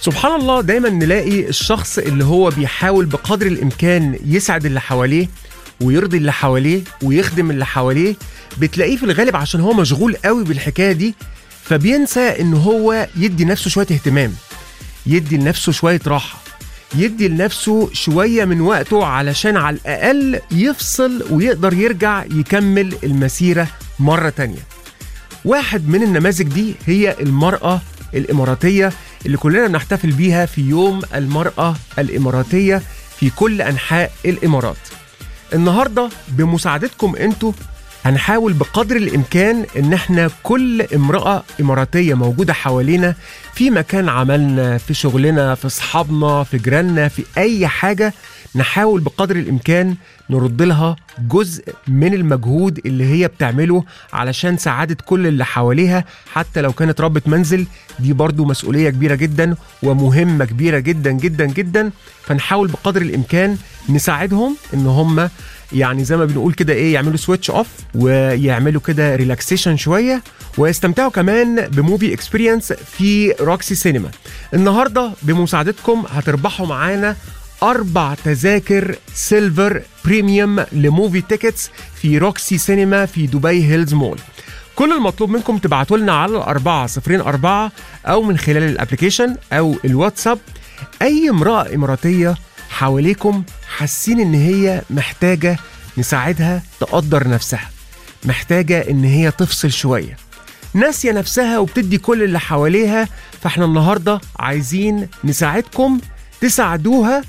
سبحان الله دايما نلاقي الشخص اللي هو بيحاول بقدر الامكان يسعد اللي حواليه ويرضي اللي حواليه ويخدم اللي حواليه بتلاقيه في الغالب عشان هو مشغول قوي بالحكايه دي فبينسى ان هو يدي نفسه شويه اهتمام يدي لنفسه شويه راحه يدي لنفسه شويه من وقته علشان على الاقل يفصل ويقدر يرجع يكمل المسيره مره تانيه واحد من النماذج دي هي المرأة الإماراتية اللي كلنا بنحتفل بيها في يوم المرأة الإماراتية في كل أنحاء الإمارات النهاردة بمساعدتكم أنتوا هنحاول بقدر الإمكان إن احنا كل امرأة إماراتية موجودة حوالينا في مكان عملنا في شغلنا في أصحابنا في جيراننا في أي حاجة نحاول بقدر الإمكان نرد لها جزء من المجهود اللي هي بتعمله علشان سعادة كل اللي حواليها حتى لو كانت ربة منزل دي برضو مسؤولية كبيرة جدا ومهمة كبيرة جدا جدا جدا فنحاول بقدر الإمكان نساعدهم إن هم يعني زي ما بنقول كده ايه يعملوا سويتش اوف ويعملوا كده ريلاكسيشن شويه ويستمتعوا كمان بموفي اكسبيرينس في روكسي سينما النهارده بمساعدتكم هتربحوا معانا أربع تذاكر سيلفر بريميوم لموفي تيكتس في روكسي سينما في دبي هيلز مول كل المطلوب منكم تبعتوا لنا على الأربعة صفرين أربعة أو من خلال الابليكيشن أو الواتساب أي امرأة إماراتية حواليكم حاسين إن هي محتاجة نساعدها تقدر نفسها محتاجة إن هي تفصل شوية ناسية نفسها وبتدي كل اللي حواليها فاحنا النهاردة عايزين نساعدكم تساعدوها